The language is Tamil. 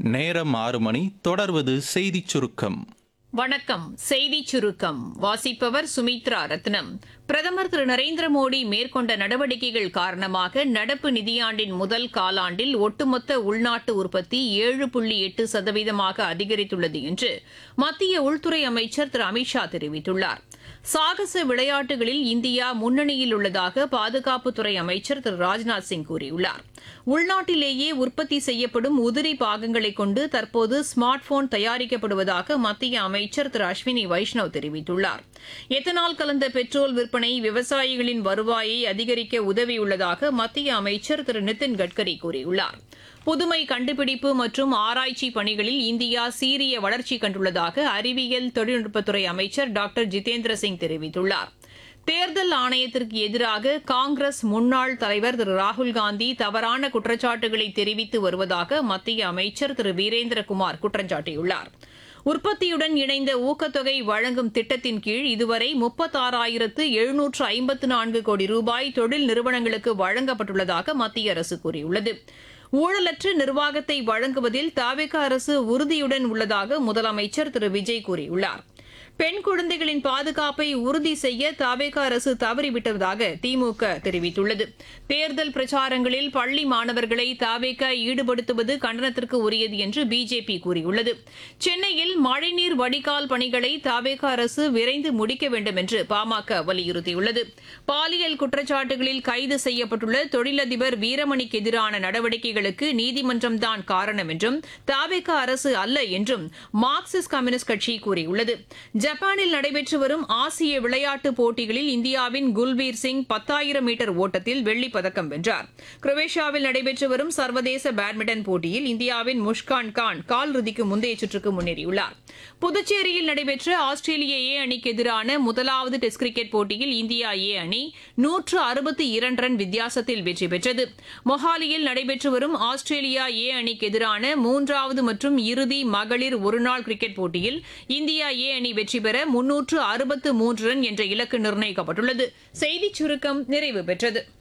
நேரம் ஆறு மணி தொடர்வது செய்திச் சுருக்கம் வணக்கம் செய்திச் சுருக்கம் வாசிப்பவர் சுமித்ரா ரத்னம் பிரதமர் திரு நரேந்திர மோடி மேற்கொண்ட நடவடிக்கைகள் காரணமாக நடப்பு நிதியாண்டின் முதல் காலாண்டில் ஒட்டுமொத்த உள்நாட்டு உற்பத்தி ஏழு புள்ளி எட்டு சதவீதமாக அதிகரித்துள்ளது என்று மத்திய உள்துறை அமைச்சர் திரு அமித்ஷா தெரிவித்துள்ளார் சாகச விளையாட்டுகளில் இந்தியா முன்னணியில் உள்ளதாக பாதுகாப்புத்துறை அமைச்சர் திரு ராஜ்நாத் சிங் கூறியுள்ளார் உள்நாட்டிலேயே உற்பத்தி செய்யப்படும் உதிரி பாகங்களை கொண்டு தற்போது ஸ்மார்ட் போன் தயாரிக்கப்படுவதாக மத்திய அமைச்சர் திரு அஸ்வினி வைஷ்ணவ் தெரிவித்துள்ளார் எத்தனால் கலந்த பெட்ரோல் விற்பனை விவசாயிகளின் வருவாயை அதிகரிக்க உதவியுள்ளதாக மத்திய அமைச்சர் திரு நிதின் கட்கரி கூறியுள்ளார் புதுமை கண்டுபிடிப்பு மற்றும் ஆராய்ச்சி பணிகளில் இந்தியா சீரிய வளர்ச்சி கண்டுள்ளதாக அறிவியல் தொழில்நுட்பத்துறை அமைச்சர் டாக்டர் ஜிதேந்திர சிங் தெரிவித்துள்ளார் தேர்தல் ஆணையத்திற்கு எதிராக காங்கிரஸ் முன்னாள் தலைவர் திரு ராகுல்காந்தி தவறான குற்றச்சாட்டுகளை தெரிவித்து வருவதாக மத்திய அமைச்சர் திரு வீரேந்திரகுமார் குற்றம் சாட்டியுள்ளார் உற்பத்தியுடன் இணைந்த ஊக்கத்தொகை வழங்கும் திட்டத்தின் கீழ் இதுவரை முப்பத்தாறாயிரத்து எழுநூற்று ஐம்பத்து நான்கு கோடி ரூபாய் தொழில் நிறுவனங்களுக்கு வழங்கப்பட்டுள்ளதாக மத்திய அரசு கூறியுள்ளது ஊழலற்ற நிர்வாகத்தை வழங்குவதில் தாவேக அரசு உறுதியுடன் உள்ளதாக முதலமைச்சர் திரு விஜய் கூறியுள்ளார் பெண் குழந்தைகளின் பாதுகாப்பை உறுதி செய்ய தாவேக அரசு தவறிவிட்டதாக திமுக தெரிவித்துள்ளது தேர்தல் பிரச்சாரங்களில் பள்ளி மாணவர்களை தாவேக ஈடுபடுத்துவது கண்டனத்திற்கு உரியது என்று பிஜேபி கூறியுள்ளது சென்னையில் மழைநீர் வடிகால் பணிகளை தாவேக அரசு விரைந்து முடிக்க வேண்டும் என்று பாமக வலியுறுத்தியுள்ளது பாலியல் குற்றச்சாட்டுகளில் கைது செய்யப்பட்டுள்ள தொழிலதிபர் வீரமணிக்கு எதிரான நடவடிக்கைகளுக்கு நீதிமன்றம்தான் காரணம் என்றும் தாவேக அரசு அல்ல என்றும் மார்க்சிஸ்ட் கம்யூனிஸ்ட் கட்சி கூறியுள்ளது ஜப்பானில் நடைபெற்று வரும் ஆசிய விளையாட்டுப் போட்டிகளில் இந்தியாவின் குல்பீர் சிங் பத்தாயிரம் மீட்டர் ஓட்டத்தில் வெள்ளிப் பதக்கம் வென்றார் குரோவேஷியாவில் நடைபெற்று வரும் சர்வதேச பேட்மிண்டன் போட்டியில் இந்தியாவின் முஷ்கான் கான் காலிறுதிக்கு முந்தைய சுற்றுக்கு முன்னேறியுள்ளார் புதுச்சேரியில் நடைபெற்ற ஆஸ்திரேலிய ஏ அணிக்கு எதிரான முதலாவது டெஸ்ட் கிரிக்கெட் போட்டியில் இந்தியா ஏ அணி நூற்று அறுபத்தி இரண்டு ரன் வித்தியாசத்தில் வெற்றி பெற்றது மொஹாலியில் நடைபெற்று வரும் ஆஸ்திரேலியா ஏ அணிக்கு எதிரான மூன்றாவது மற்றும் இறுதி மகளிர் ஒருநாள் கிரிக்கெட் போட்டியில் இந்தியா ஏ அணி வெற்றி பெற முன்னூற்று அறுபத்து மூன்று ரன் என்ற இலக்கு நிர்ணயிக்கப்பட்டுள்ளது செய்திச் சுருக்கம் நிறைவு பெற்றது